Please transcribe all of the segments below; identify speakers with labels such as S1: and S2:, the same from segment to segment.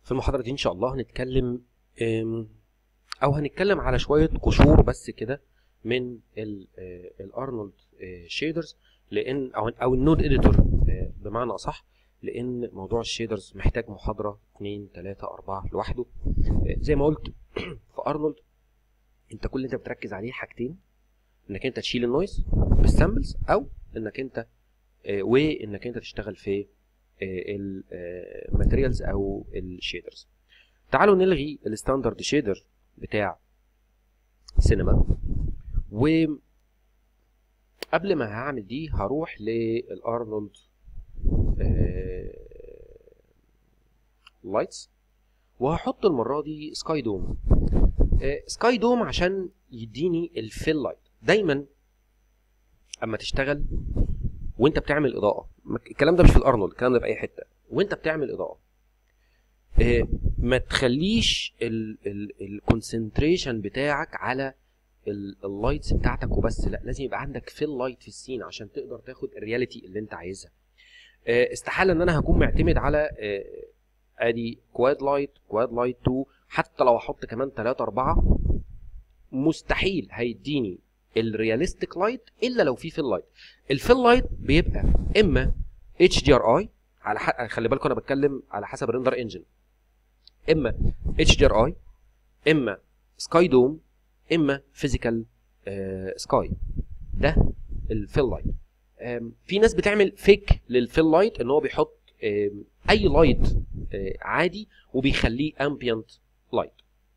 S1: في المحاضرة دي إن شاء الله هنتكلم أم، أو هنتكلم على شوية قشور بس كده من ال- آه، الأرنولد شيدرز لأن أو أو النود إديتور بمعنى أصح لأن موضوع الشيدرز محتاج محاضرة 2 3 4 لوحده آه، زي ما قلت في أرنولد أنت كل اللي أنت بتركز عليه حاجتين إنك أنت تشيل النويز بالسامبلز أو إنك أنت آه، وإنك أنت تشتغل في الماتيريالز او الشيدرز تعالوا نلغي الستاندرد شيدر بتاع سينما و قبل ما هعمل دي هروح للارنولد لايتس وهحط المره دي سكاي دوم سكاي دوم عشان يديني الفيل لايت دايما اما تشتغل وانت بتعمل اضاءه الكلام ده مش في الارنولد الكلام ده في اي حته وانت بتعمل اضاءه آه، ما تخليش الكونسنتريشن بتاعك على ال- اللايتس بتاعتك وبس لا لازم يبقى عندك فيل لايت في السين عشان تقدر تاخد الرياليتي اللي انت عايزها آه، استحاله ان انا هكون معتمد على آه، ادي كواد لايت كواد لايت 2 حتى لو احط كمان 3 4 مستحيل هيديني الرياليستيك لايت الا لو في فيل لايت الفيل لايت بيبقى اما اتش دي ار اي على ح... خلي بالكم انا بتكلم على حسب الريندر انجن اما اتش دي ار اي اما سكاي دوم اما فيزيكال سكاي ده الفيل لايت آم، في ناس بتعمل فيك للفيل لايت ان هو بيحط آم، اي لايت عادي وبيخليه امبيانت لايت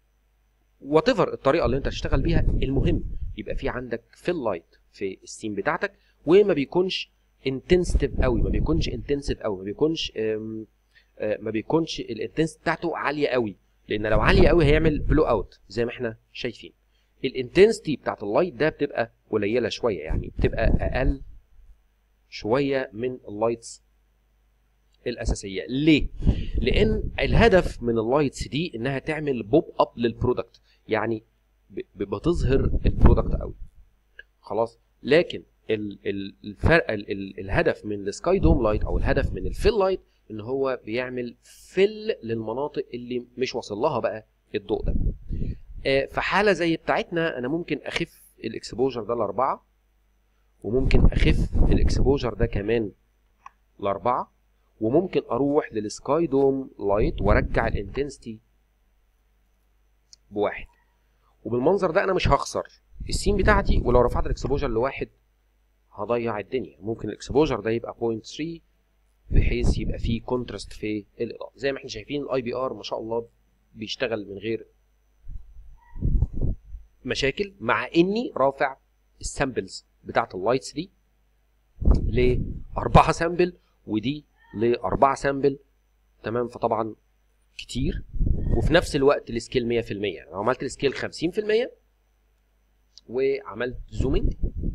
S1: وات ايفر الطريقه اللي انت هتشتغل بيها المهم يبقى في عندك فيل لايت في السين بتاعتك وما بيكونش انتنسيف قوي ما بيكونش انتنسيف قوي ما بيكونش آم، آه، ما بيكونش الانتنس بتاعته عاليه قوي لان لو عاليه قوي هيعمل بلو اوت زي ما احنا شايفين الانتنسيتي بتاعت اللايت ده بتبقى قليله شويه يعني بتبقى اقل شويه من اللايتس الاساسيه ليه لان الهدف من اللايتس دي انها تعمل بوب اب للبرودكت يعني ب- ب- بتظهر البرودكت قوي خلاص لكن ال- ال- الفرق ال- ال- الهدف من السكاي دوم لايت او الهدف من الفيل لايت ان هو بيعمل فل للمناطق اللي مش واصل لها بقى الضوء ده آه، في حاله زي بتاعتنا انا ممكن اخف الاكسبوجر ده لاربعه وممكن اخف الاكسبوجر ده كمان لاربعه وممكن اروح للسكاي دوم لايت وارجع الانتنسيتي بواحد وبالمنظر ده انا مش هخسر السين بتاعتي ولو رفعت الاكسبوجر لواحد هضيع الدنيا ممكن الاكسبوجر ده يبقى 0.3 بحيث يبقى فيه كونتراست في الاضاءه زي ما احنا شايفين الاي بي ار ما شاء الله بيشتغل من غير مشاكل مع اني رافع السامبلز بتاعت اللايتس دي لأربعة سامبل ودي لأربعة سامبل تمام فطبعا كتير وفي نفس الوقت السكيل 100% يعني لو عملت السكيل 50% وعملت زومينج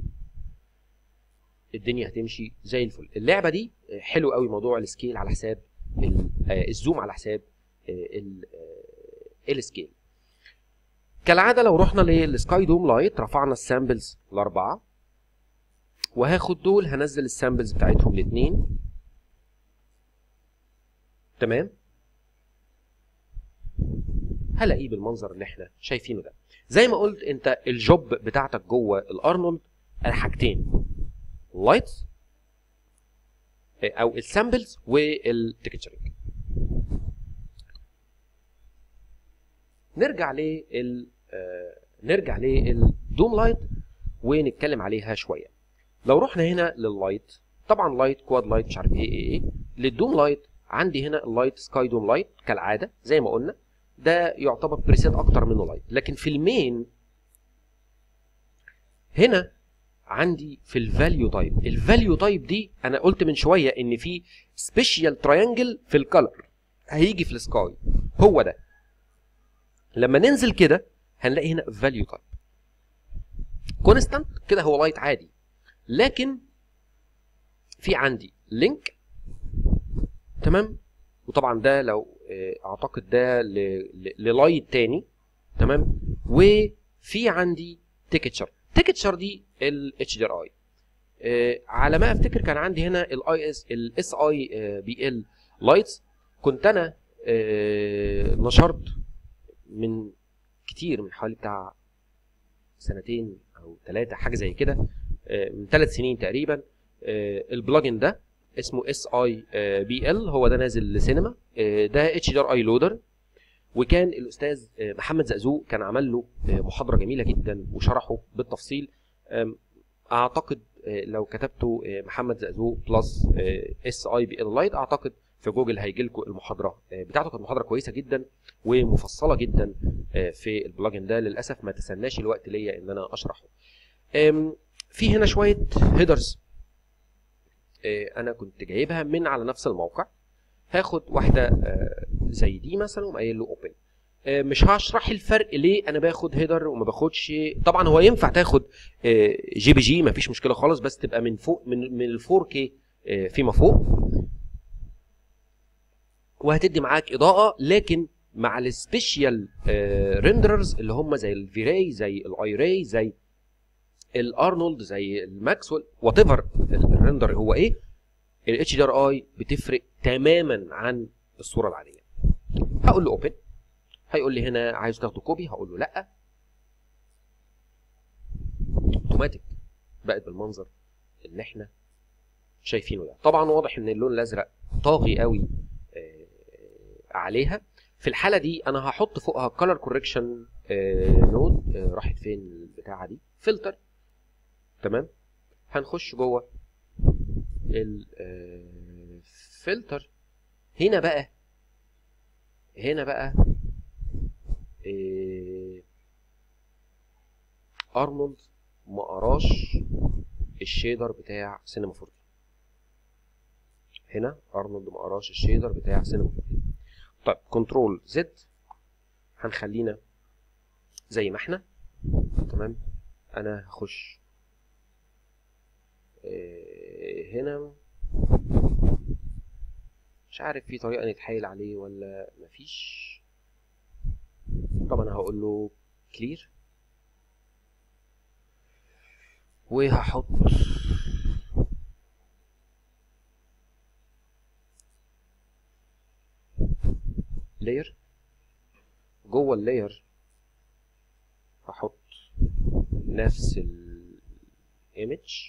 S1: الدنيا هتمشي زي الفل اللعبه دي حلو قوي موضوع السكيل على حساب ال- آه، الزوم على حساب آه، ال- آه، السكيل كالعاده لو رحنا للسكاي دوم لايت رفعنا السامبلز لاربعه وهاخد دول هنزل السامبلز بتاعتهم لاثنين تمام هلاقيه بالمنظر اللي احنا شايفينه ده زي ما قلت انت الجوب بتاعتك جوه الارنولد حاجتين لايتس او السامبلز والتكتشرنج نرجع لل آه، نرجع للدوم لايت ونتكلم عليها شويه لو رحنا هنا لللايت طبعا لايت كواد لايت مش عارف ايه ايه ايه للدوم لايت عندي هنا اللايت سكاي دوم لايت كالعاده زي ما قلنا ده يعتبر بريسيت اكتر منه لايت لكن في المين هنا عندي في الفاليو تايب الفاليو تايب دي انا قلت من شويه ان في سبيشال تراينجل في الكالر هيجي في السكاي هو ده لما ننزل كده هنلاقي هنا فاليو تايب كونستانت كده هو لايت عادي لكن في عندي لينك تمام وطبعا ده لو آه، اعتقد ده ل- ل- للايت تاني تمام وفي عندي تيكتشر تيكتشر دي الاتش دي ار اي على ما افتكر كان عندي هنا الاي اس الاس اي بي ال لايتس كنت انا آه، نشرت من كتير من حوالي بتاع سنتين او ثلاثه حاجه زي كده آه، من ثلاث سنين تقريبا آه، البلجن ده اسمه اس اي بي ال هو ده نازل لسينما آه، ده اتش دي ار اي لودر وكان الاستاذ آه، محمد زقزوق كان عمل له آه، محاضره جميله جدا وشرحه بالتفصيل آم، اعتقد آه، لو كتبتوا آه، محمد زقزوق بلس اس اي بي ال لايت اعتقد في جوجل هيجي لكم المحاضره آه، بتاعته كانت محاضره كويسه جدا ومفصله جدا آه، في البلجن ده للاسف ما تسناش الوقت ليا ان انا اشرحه آم، في هنا شويه هيدرز انا كنت جايبها من على نفس الموقع هاخد واحده آه، زي دي مثلا وقايل له اوبن مش هشرح الفرق ليه انا باخد هيدر وما باخدش طبعا هو ينفع تاخد آه، جي بي جي مفيش مشكله خالص بس تبقى من فوق من من ال 4 كي فيما فوق وهتدي معاك اضاءه لكن مع السبيشال ريندررز اللي هم زي الفيراي زي الايراي زي الارنولد زي الماكسويل وات ايفر الريندر هو ايه الاتش دي ار اي بتفرق تماما عن الصوره العاديه هقول له اوبن هيقول لي هنا عايز تاخده كوبي هقول له لا اوتوماتيك بقت بالمنظر اللي احنا شايفينه ده طبعا واضح ان اللون الازرق طاغي قوي آه، عليها في الحاله دي انا هحط فوقها كولر كوركشن نود راحت فين البتاعه دي فلتر تمام هنخش جوه الفلتر هنا بقى هنا بقى آه، ارنولد ما قراش الشيدر بتاع سينما 4 هنا ارنولد ما قراش الشيدر بتاع سينما 4 طيب كنترول زد هنخلينا زي ما احنا تمام انا هخش آه، هنا مش عارف في طريقه نتحايل عليه ولا مفيش طبعا هقول له كلير وهحط لاير جوه اللاير هحط نفس الايمج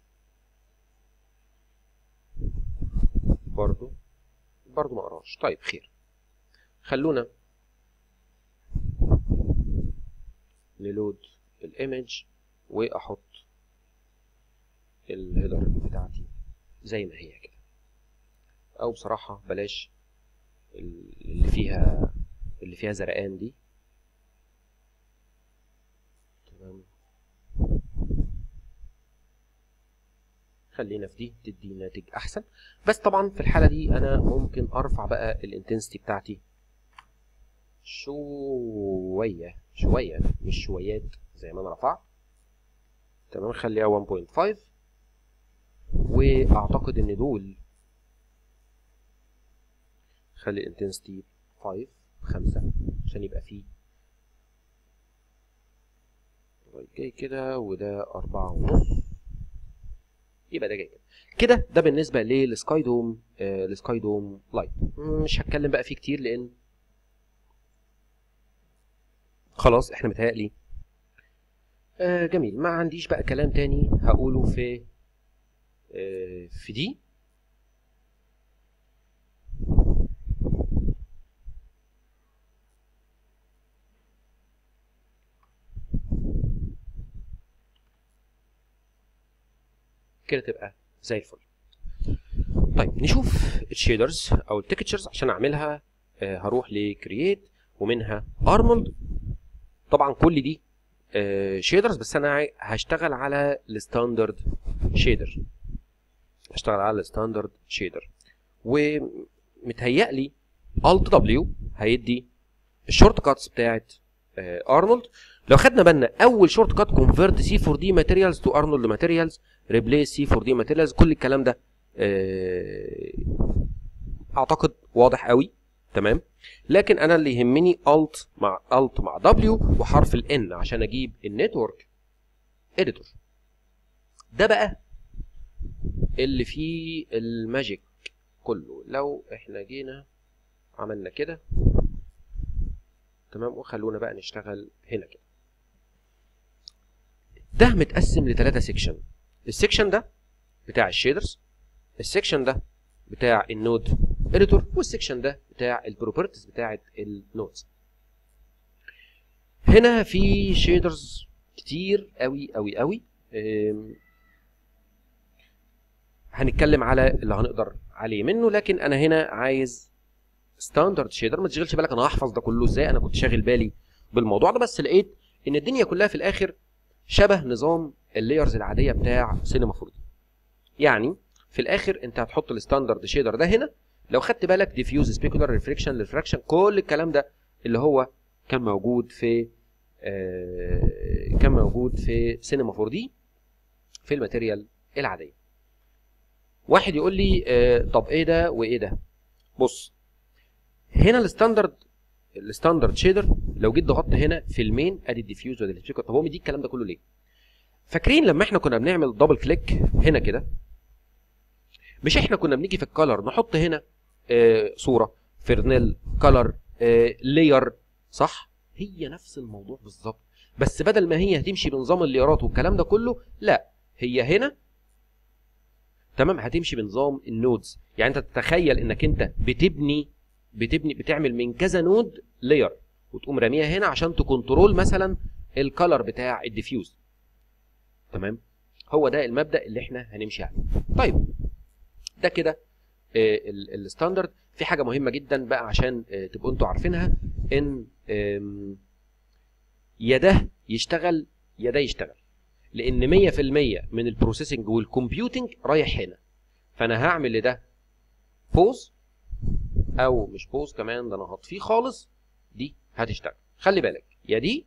S1: برضو برضو ما اقراش طيب خير خلونا نلود الايمج واحط الهيدر بتاعتي زي ما هي كده او بصراحة بلاش اللي فيها اللي فيها زرقان دي تمام خلينا في دي تدي ناتج احسن بس طبعا في الحالة دي انا ممكن ارفع بقى الانتنسيتي بتاعتي شوية شوية مش شويات زي ما انا رفعت تمام خليها 1.5 واعتقد ان دول خلي الانتنسيتي 5 5 عشان يبقى فيه جاي كده وده أربعة ونص يبقى ده جاي كده كده ده بالنسبة للسكاي دوم آه السكاي دوم لايت مش هتكلم بقى فيه كتير لأن خلاص احنا متهيألي آه جميل ما عنديش بقى كلام تاني هقوله في آه في دي كده تبقى زي الفل طيب نشوف الشيدرز او التكتشرز عشان اعملها آه هروح لكرييت ومنها ارمولد طبعا كل دي آه شيدرز بس انا عاي- هشتغل على الستاندرد شيدر هشتغل على الستاندرد شيدر ومتهيألي الت دبليو هيدي الشورت كاتس بتاعت آه ارنولد لو خدنا بالنا اول شورت كات كونفرت سي 4 دي ماتيريالز تو ارنولد ماتيريالز ريبليس سي 4 دي ماتيريالز كل الكلام ده آه، اعتقد واضح قوي تمام لكن انا اللي يهمني الت مع الت مع دبليو وحرف الان عشان اجيب النتورك اديتور ده بقى اللي فيه الماجيك كله لو احنا جينا عملنا كده تمام وخلونا بقى نشتغل هنا كده ده متقسم لثلاثة سيكشن السيكشن ده بتاع الشيدرز السيكشن ده بتاع النود اديتور والسيكشن ده بتاع البروبرتيز بتاعه النودز هنا في شيدرز كتير قوي قوي قوي أم، هنتكلم على اللي هنقدر عليه منه لكن انا هنا عايز ستاندرد شيدر ما تشغلش بالك انا هحفظ ده كله ازاي انا كنت شاغل بالي بالموضوع ده بس لقيت ان الدنيا كلها في الاخر شبه نظام اللايرز العاديه بتاع سينما 4 دي يعني في الاخر انت هتحط الستاندرد شيدر ده هنا لو خدت بالك ديفيوز سبيكولار ريفليكشن ريفراكشن كل الكلام ده اللي هو كان موجود في آه كان موجود في سينما 4 دي في الماتيريال العاديه واحد يقول لي آه طب ايه ده وايه ده بص هنا الستاندرد الستاندرد شيدر لو جيت ضغطت هنا في المين ادي الديفيوز وادي السبيكر طب هو مديك الكلام ده كله ليه فاكرين لما احنا كنا بنعمل دبل كليك هنا كده مش احنا كنا بنيجي في الكالر نحط هنا آه صوره فيرنيل كالر آه لاير صح هي نفس الموضوع بالظبط بس بدل ما هي هتمشي بنظام الليارات والكلام ده كله لا هي هنا تمام هتمشي بنظام النودز يعني انت تتخيل انك انت بتبني بتبني بتعمل من كذا نود لاير وتقوم راميها هنا عشان تكنترول مثلا الكالر بتاع الديفيوز تمام هو ده المبدا اللي احنا هنمشي عليه طيب ده كده آه، ال- الستاندرد في حاجه مهمه جدا بقى عشان آه، تبقوا انتوا عارفينها ان آم، يا ده يشتغل يا ده يشتغل لان 100% من البروسيسنج والكمبيوتنج رايح هنا فانا هعمل لده بوز او مش بوز كمان ده انا هطفيه خالص دي هتشتغل خلي بالك يا دي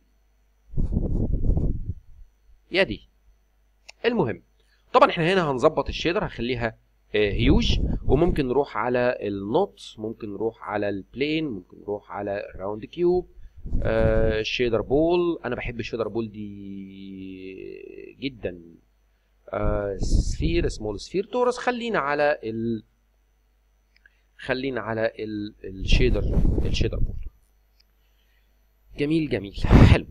S1: يا دي المهم طبعا احنا هنا هنظبط الشيدر هخليها هيوج وممكن نروح على النوت ممكن نروح على البلين ممكن نروح على الراوند كيوب الشيدر بول انا بحب الشيدر بول دي جدا سفير سمول سفير تورس خلينا على ال خلينا على ال- الشيدر الشيدر بول جميل جميل حلو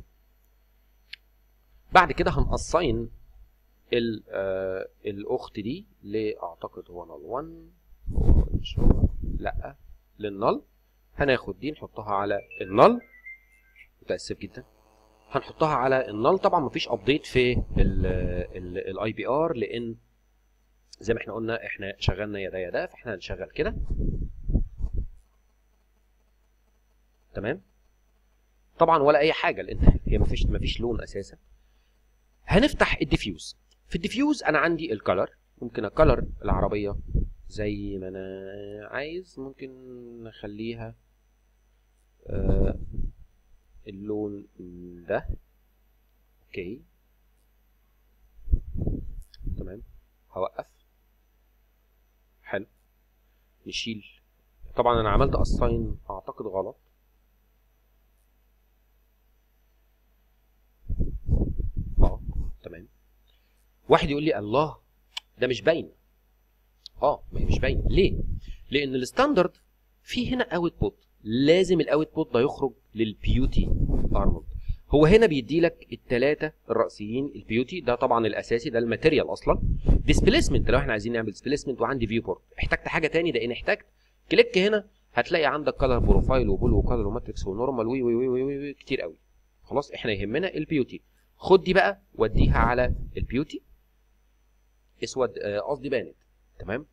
S1: بعد كده هنقصين ال آه الاخت دي لاعتقد هو نال 1 هو مش هو لا للنل هناخد دي نحطها على النل متاسف جدا هنحطها على النل طبعا مفيش ابديت في الاي بي ار لان زي ما احنا قلنا احنا شغلنا يدا يدا فاحنا هنشغل كده تمام طبعا ولا اي حاجه لان هي مفيش مفيش لون اساسا هنفتح الديفيوز في الديفيوز انا عندي الكالر ممكن الكالر العربيه زي ما انا عايز ممكن نخليها آه اللون ده اوكي تمام هوقف حلو نشيل طبعا انا عملت اساين اعتقد غلط اه تمام واحد يقول لي الله ده مش باين اه ما هي مش باين ليه لان الستاندرد في هنا اوت بوت لازم الاوت بوت ده يخرج للبيوتي ارنولد هو هنا بيدي لك الثلاثه الرئيسيين البيوتي ده طبعا الاساسي ده الماتيريال اصلا ديسبيسمنت لو احنا عايزين نعمل ديسبيسمنت وعندي فيو بورت احتجت حاجه تاني ده ان احتجت كليك هنا هتلاقي عندك كلر بروفايل وبول وكلر وماتريكس ونورمال وي وي وي وي, وي, وي كتير قوي خلاص احنا يهمنا البيوتي خد دي بقى وديها على البيوتي اسود آه، قصدي بانت تمام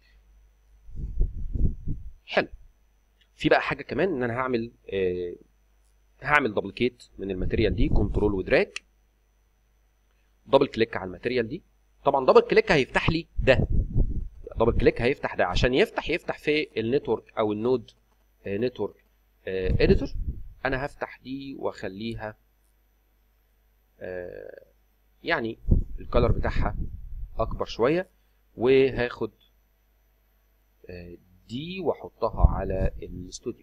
S1: حلو في بقى حاجه كمان ان انا هعمل آه هعمل دبليكيت من الماتيريال دي كنترول ودراج دبل كليك على الماتيريال دي طبعا دبل كليك هيفتح لي ده دبل كليك هيفتح ده عشان يفتح يفتح في النتورك او النود آه نتورك اديتور انا هفتح دي واخليها آه يعني الكالر بتاعها اكبر شويه وهاخد آه دي واحطها على الاستوديو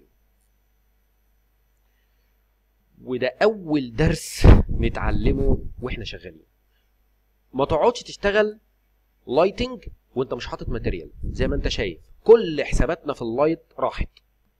S1: وده اول درس نتعلمه واحنا شغالين ما تقعدش تشتغل لايتنج وانت مش حاطط ماتيريال زي ما انت شايف كل حساباتنا في اللايت راحت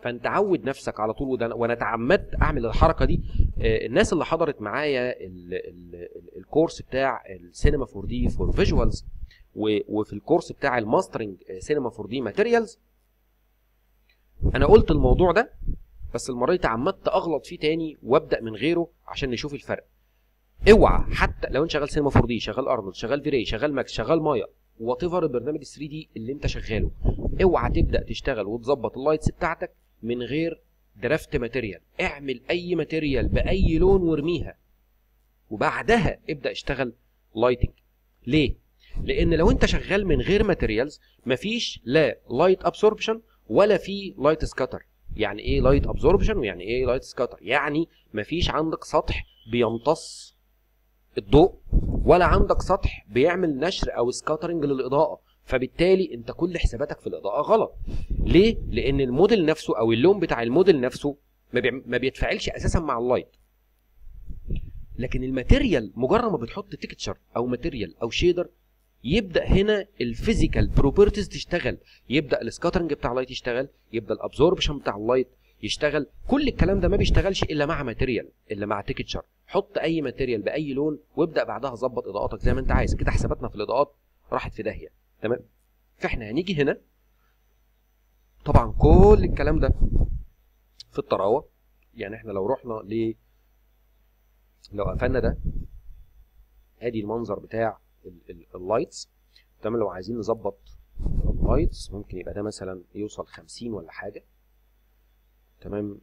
S1: فانت عود نفسك على طول وده وانا تعمدت اعمل الحركه دي آه، الناس اللي حضرت معايا ال- ال- ال- الكورس بتاع السينما 4 دي فور فيجوالز وفي الكورس بتاع الماسترنج سينما 4 دي ماتيريالز انا قلت الموضوع ده بس المره دي تعمدت اغلط فيه تاني وابدا من غيره عشان نشوف الفرق اوعى حتى لو انت شغال سينما 4 دي شغال ارنولد شغال فيري شغال ماكس شغال مايا وات ايفر البرنامج 3 دي اللي انت شغاله اوعى تبدا تشتغل وتظبط اللايتس بتاعتك من غير درافت ماتيريال اعمل اي ماتيريال باي لون وارميها وبعدها ابدا اشتغل لايتنج ليه لان لو انت شغال من غير ماتيريالز مفيش لا لايت ابسوربشن ولا في لايت سكاتر يعني ايه لايت ابسوربشن ويعني ايه لايت سكاتر يعني مفيش عندك سطح بيمتص الضوء ولا عندك سطح بيعمل نشر او سكاترنج للاضاءه فبالتالي انت كل حساباتك في الاضاءه غلط ليه لان الموديل نفسه او اللون بتاع الموديل نفسه ما, بيعم- ما بيتفاعلش اساسا مع اللايت لكن الماتيريال مجرد ما بتحط تكتشر او ماتيريال او شيدر يبدا هنا الفيزيكال بروبرتيز تشتغل يبدا السكاترنج بتاع اللايت يشتغل يبدا الابزوربشن بتاع اللايت يشتغل كل الكلام ده ما بيشتغلش الا مع ماتيريال الا مع تكتشر حط اي ماتيريال باي لون وابدا بعدها ظبط اضاءاتك زي ما انت عايز كده حساباتنا في الاضاءات راحت في داهيه تمام فاحنا هنيجي هنا طبعا كل الكلام ده في الطراوه يعني احنا لو رحنا ل لو قفلنا ده ادي المنظر بتاع ال- ال- اللايتس تمام لو عايزين نظبط اللايتس ممكن يبقى ده مثلا يوصل 50 ولا حاجه تمام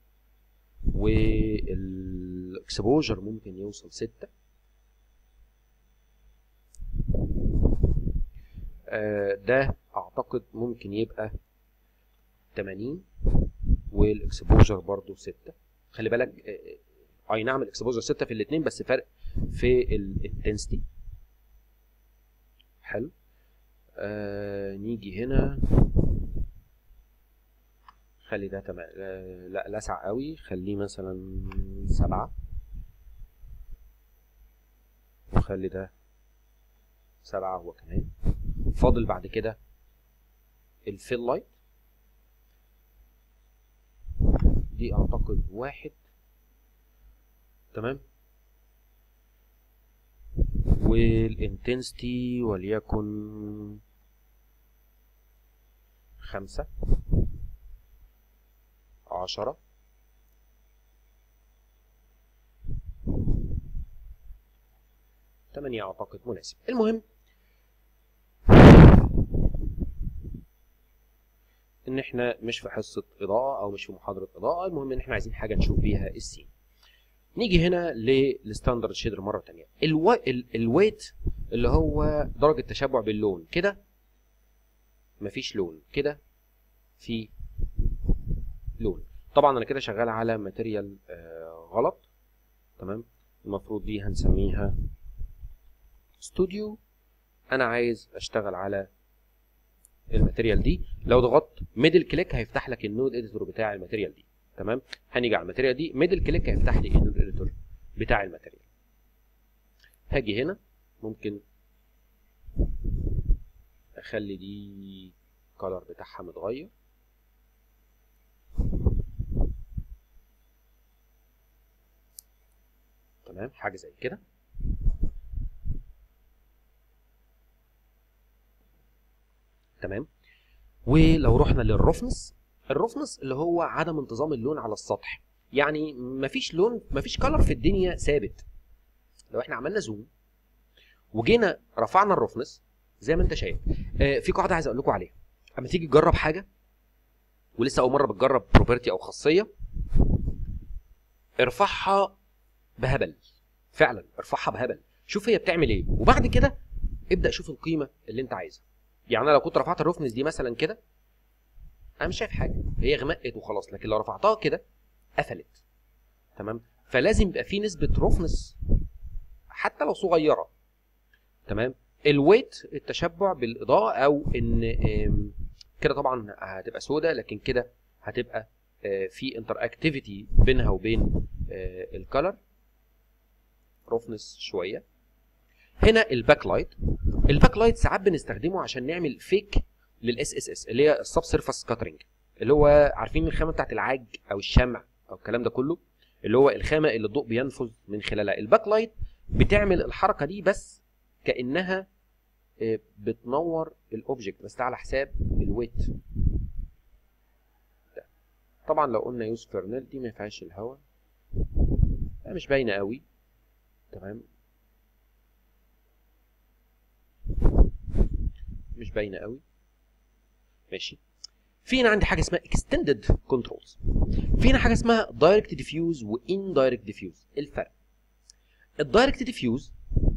S1: والاكسبوجر ممكن يوصل 6 آه، ده اعتقد ممكن يبقى 80 والاكسبوجر برضو 6 خلي بالك آه، آه، اي نعم الاكسبوجر 6 في الاثنين بس فرق في الانتنسيتي حلو آه نيجي هنا خلي ده تمام آه لا لسع قوي خليه مثلا سبعة وخلي ده سبعة هو كمان فاضل بعد كده الفيل لايت دي اعتقد واحد تمام والانتنسيتي وليكن خمسة عشرة تمانية أعتقد مناسب المهم إن إحنا مش في حصة إضاءة أو مش في محاضرة إضاءة المهم إن إحنا عايزين حاجة نشوف بيها السين نيجي هنا للستاندرد شيدر مرة تانية الو... ال... الويت اللي هو درجة تشبع باللون كده مفيش لون كده في لون طبعا انا كده شغال على ماتيريال آه غلط تمام المفروض دي هنسميها ستوديو انا عايز اشتغل على الماتيريال دي لو ضغطت ميدل كليك هيفتح لك النود اديتور بتاع الماتيريال دي تمام هنيجي على الماتيريال دي ميدل كليك هيفتح لي النود اديتور بتاع الماتيريال هاجي هنا ممكن اخلي دي الكالر بتاعها متغير تمام حاجه زي كده تمام ولو رحنا للرفنس الرفنس اللي هو عدم انتظام اللون على السطح يعني مفيش لون مفيش كلر في الدنيا ثابت لو احنا عملنا زوم وجينا رفعنا الرفنس زي ما انت شايف آه في قاعده عايز اقول لكم عليها اما تيجي تجرب حاجه ولسه اول مره بتجرب بروبرتي او خاصيه ارفعها بهبل فعلا ارفعها بهبل شوف هي بتعمل ايه وبعد كده ابدا شوف القيمه اللي انت عايزها يعني انا لو كنت رفعت الرفنس دي مثلا كده انا مش شايف حاجه هي غمقت وخلاص لكن لو رفعتها كده قفلت تمام فلازم يبقى في نسبه رفنس حتى لو صغيره تمام الويت التشبع بالاضاءه او ان آم، كده طبعا هتبقى سودة لكن كده هتبقى آه، في انتر اكتيفيتي بينها وبين الكالر رفنس شويه هنا الباك لايت الباك لايت ساعات بنستخدمه عشان نعمل فيك للاس اس اس اللي هي السب سيرفاس سكاترنج اللي هو عارفين الخامه بتاعت العاج او الشمع او الكلام ده كله اللي هو الخامه اللي الضوء بينفذ من خلالها الباك لايت بتعمل الحركه دي بس كانها آه، بتنور الاوبجكت بس ده على حساب الويت ده. طبعا لو قلنا يوز فيرنل دي ما فيهاش الهواء مش باينه قوي تمام مش باينه قوي ماشي في هنا عندي حاجه اسمها extended controls في هنا حاجه اسمها direct diffuse و indirect diffuse الفرق الدايركت ديفيوز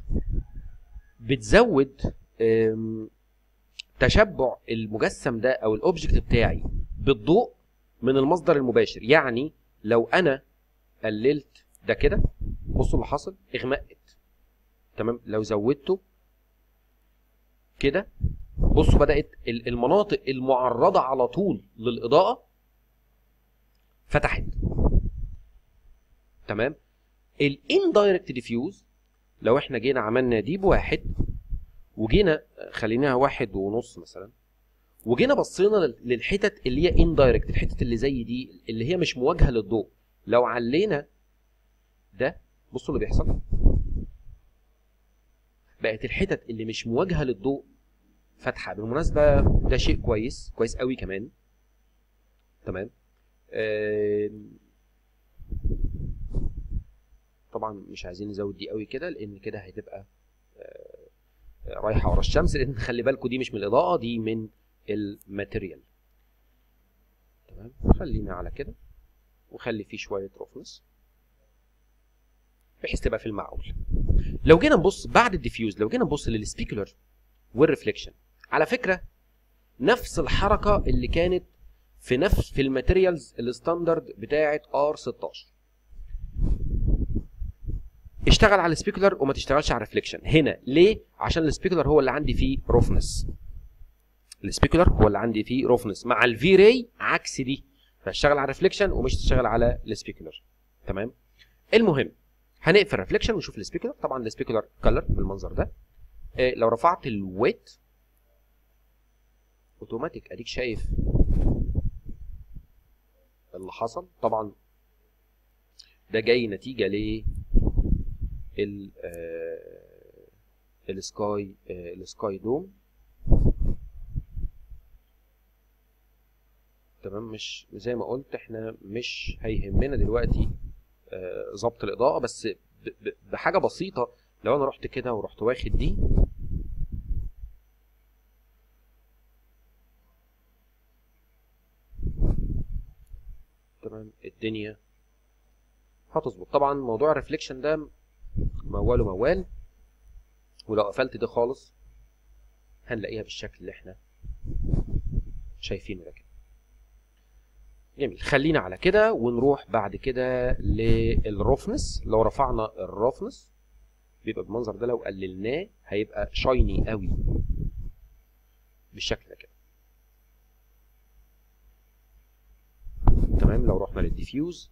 S1: بتزود أم، تشبع المجسم ده او الاوبجكت بتاعي بالضوء من المصدر المباشر يعني لو انا قللت ده كده بصوا اللي حصل اغمقت تمام لو زودته كده بصوا بدات ال- المناطق المعرضه على طول للاضاءه فتحت تمام الاندايركت ديفيوز لو احنا جينا عملنا دي بواحد وجينا خليناها واحد ونص مثلا وجينا بصينا لل- للحتت اللي هي اندايركت الحتت اللي زي دي اللي هي مش مواجهه للضوء لو علينا ده بصوا اللي بيحصل بقت الحتت اللي مش مواجهه للضوء فاتحه بالمناسبه ده شيء كويس كويس قوي كمان تمام آم، طبعا مش عايزين نزود دي قوي كده لان كده هتبقى آه، رايحه ورا الشمس لان خلي بالكم دي مش من الاضاءه دي من الماتيريال تمام خلينا على كده وخلي فيه شويه رفنس بحيث تبقى في المعقول لو جينا نبص بعد الديفيوز لو جينا نبص للسبيكولر والريفليكشن على فكره نفس الحركه اللي كانت في نفس في الماتيريالز الستاندرد بتاعه ار 16 اشتغل على السبيكولر وما تشتغلش على الريفليكشن هنا ليه عشان السبيكولر هو اللي عندي فيه روفنس السبيكولر هو اللي عندي فيه روفنس مع الفي راي عكس دي فاشتغل على الريفليكشن ومش تشتغل على السبيكولر تمام المهم هنقفل الريفليكشن ونشوف السبيكولر طبعا السبيكولر كلر بالمنظر ده إيه لو رفعت الويت اوتوماتيك اديك شايف اللي حصل طبعا ده جاي نتيجه ل ال السكاي السكاي دوم تمام مش زي ما قلت احنا مش هيهمنا دلوقتي آه، ظبط الاضاءه بس ب- ب- بحاجه بسيطه لو انا رحت كده ورحت واخد دي تمام الدنيا هتظبط طبعا موضوع الريفليكشن ده موال وموال ولو قفلت ده خالص هنلاقيها بالشكل اللي احنا شايفينه ده كده جميل خلينا على كده ونروح بعد كده للرفنس لو رفعنا الرفنس بيبقى بالمنظر ده لو قللناه هيبقى شايني قوي بالشكل ده كده تمام لو رحنا للديفيوز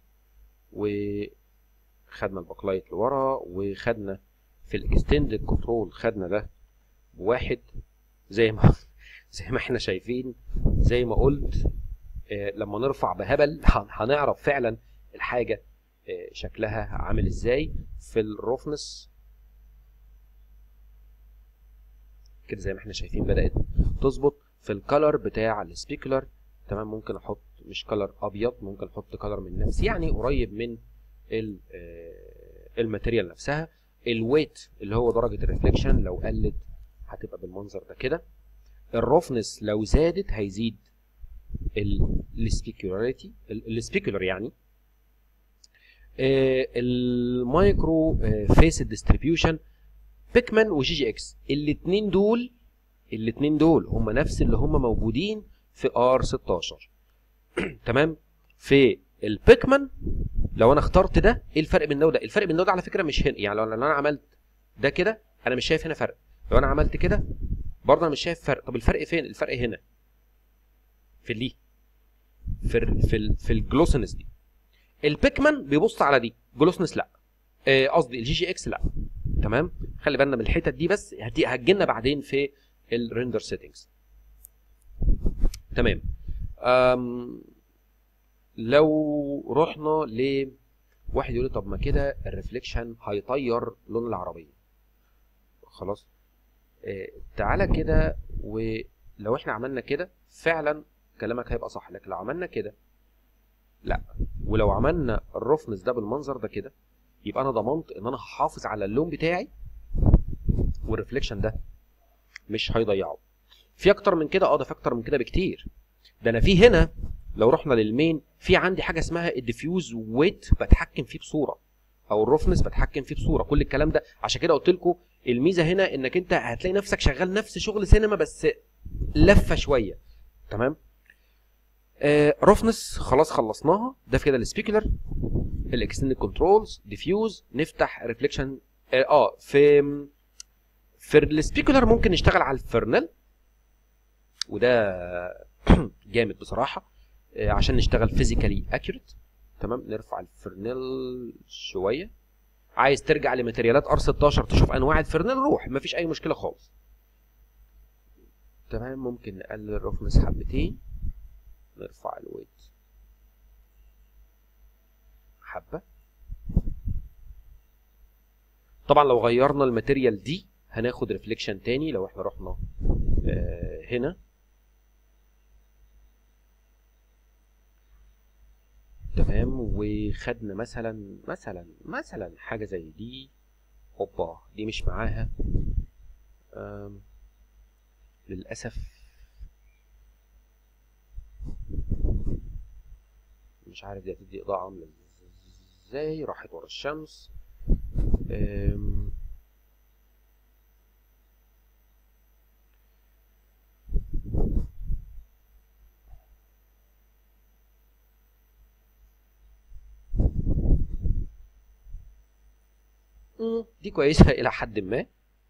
S1: وخدنا الباكلايت لورا وخدنا في الاكستندد كنترول خدنا ده بواحد زي ما زي ما احنا شايفين زي ما قلت آه، لما نرفع بهبل هن- هنعرف فعلا الحاجه آه، شكلها عامل ازاي في الروفنس كده زي ما احنا شايفين بدات تظبط في الكالر بتاع السبيكولر تمام ممكن احط مش كالر ابيض ممكن احط كالر من نفس يعني قريب من ال- آه، الماتيريال نفسها الويت اللي هو درجه الريفليكشن لو قلت هتبقى بالمنظر ده كده الروفنس لو زادت هيزيد السبيكولاريتي السبيكولار يعني آه، المايكرو فيس ديستريبيوشن بيكمان وجي جي اكس الاثنين دول الاثنين دول هم نفس اللي هم موجودين في ار 16 تمام في البيكمان لو انا اخترت ده ايه الفرق بين ده وده الفرق بين ده وده على فكره مش هنا يعني لو انا عملت ده كده انا مش شايف هنا فرق لو انا عملت كده برضه انا مش شايف فرق طب الفرق فين الفرق هنا في اللي في ال في ال في الجلوسنس دي البيكمان بيبص على دي جلوسنس لا آه، قصدي الجي جي اكس لا تمام خلي بالنا من الحتت دي بس هتجي لنا بعدين في الريندر سيتنجز تمام أم لو رحنا ل واحد يقول لي طب ما كده الريفليكشن هيطير لون العربيه خلاص آه تعالى كده ولو احنا عملنا كده فعلا كلامك هيبقى صح لكن لو عملنا كده لا ولو عملنا الرفنس ده بالمنظر ده كده يبقى انا ضمنت ان انا هحافظ على اللون بتاعي والريفليكشن ده مش هيضيعه في اكتر من كده اه ده في اكتر من كده بكتير ده انا في هنا لو رحنا للمين في عندي حاجه اسمها الديفيوز ويت بتحكم فيه بصوره او الرفنس بتحكم فيه بصوره كل الكلام ده عشان كده قلت لكم الميزه هنا انك انت هتلاقي نفسك شغال نفس شغل سينما بس لفه شويه تمام آه رفنس خلاص خلصناها ده في كده السبيكولر الاكستندد كنترولز ديفيوز نفتح ريفليكشن اه, آه في في السبيكولر ممكن نشتغل على الفرنل وده جامد بصراحه آه عشان نشتغل فيزيكالي اكيوريت تمام نرفع الفرنل شويه عايز ترجع لماتيريالات ار 16 تشوف انواع الفرنل روح مفيش اي مشكله خالص تمام ممكن نقلل الرفنس حبتين نرفع الويت حبه طبعا لو غيرنا الماتيريال دي هناخد ريفليكشن تاني لو احنا رحنا آه هنا تمام وخدنا مثلا مثلا مثلا حاجه زي دي اوبا دي مش معاها للاسف مش عارف دي هتدي اضاءه عامله ازاي راحت ورا الشمس دي كويسة إلى حد ما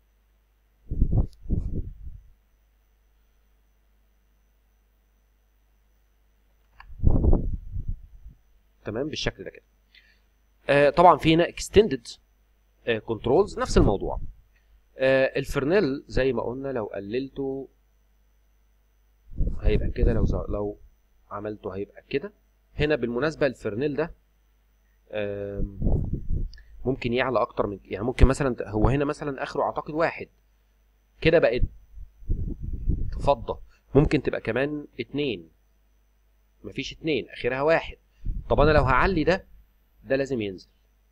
S1: تمام بالشكل ده كده آه طبعا في هنا اكستندد كنترولز نفس الموضوع آه الفرنيل زي ما قلنا لو قللته هيبقى كده لو لو عملته هيبقى كده هنا بالمناسبه الفرنيل ده آه ممكن يعلى اكتر من يعني ممكن مثلا هو هنا مثلا اخره اعتقد واحد كده بقت فضه ممكن تبقى كمان اتنين مفيش اتنين اخرها واحد طب انا لو هعلي ده ده لازم ينزل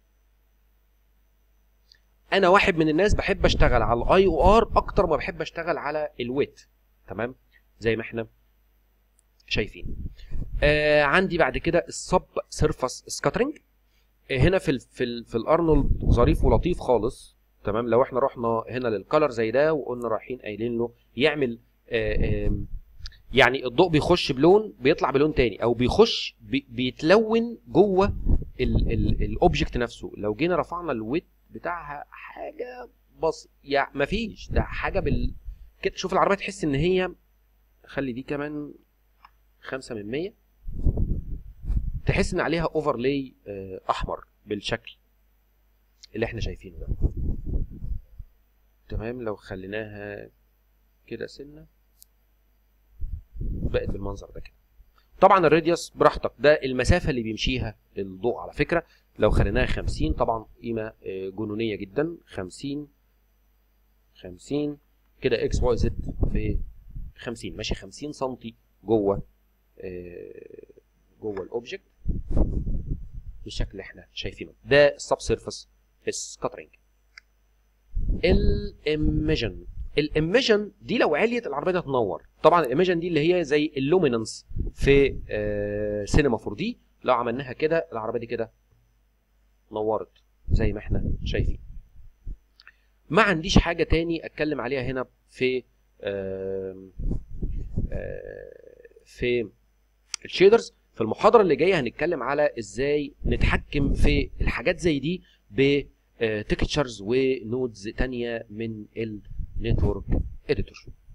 S1: انا واحد من الناس بحب اشتغل على الاي او ار اكتر ما بحب اشتغل على الويت تمام زي ما احنا شايفين آه عندي بعد كده السب سيرفس سكاترنج هنا في ال في ال في الارنولد ظريف ولطيف خالص تمام لو احنا رحنا هنا للكلر زي ده وقلنا رايحين قايلين له يعمل آآ آآ يعني الضوء بيخش بلون بيطلع بلون تاني او بيخش بي بيتلون جوه الاوبجكت نفسه لو جينا رفعنا الويت بتاعها حاجه بس يعني مفيش ده حاجه بال كده شوف العربيه تحس ان هي خلي دي كمان خمسة من مية تحس ان عليها اوفرلاي احمر بالشكل اللي احنا شايفينه ده تمام لو خليناها كده سنه بقت بالمنظر ده كده طبعا الراديوس براحتك ده المسافه اللي بيمشيها الضوء على فكره لو خليناها 50 طبعا قيمه جنونيه جدا 50 50 كده اكس واي زد في 50 ماشي 50 سم جوه جوه الاوبجكت بالشكل اللي احنا شايفينه ده السب سيرفيس سكاترنج الايميجن الايميجن دي لو عليت العربيه هتنور طبعا الايميجن دي اللي هي زي اللومينانس في آه سينما 4 دي لو عملناها كده العربيه دي كده نورت زي ما احنا شايفين ما عنديش حاجه تاني اتكلم عليها هنا في آه آه في الشيدرز في المحاضره اللي جايه هنتكلم على ازاي نتحكم في الحاجات زي دي بتكتشرز ونودز تانية من النتورك اديتور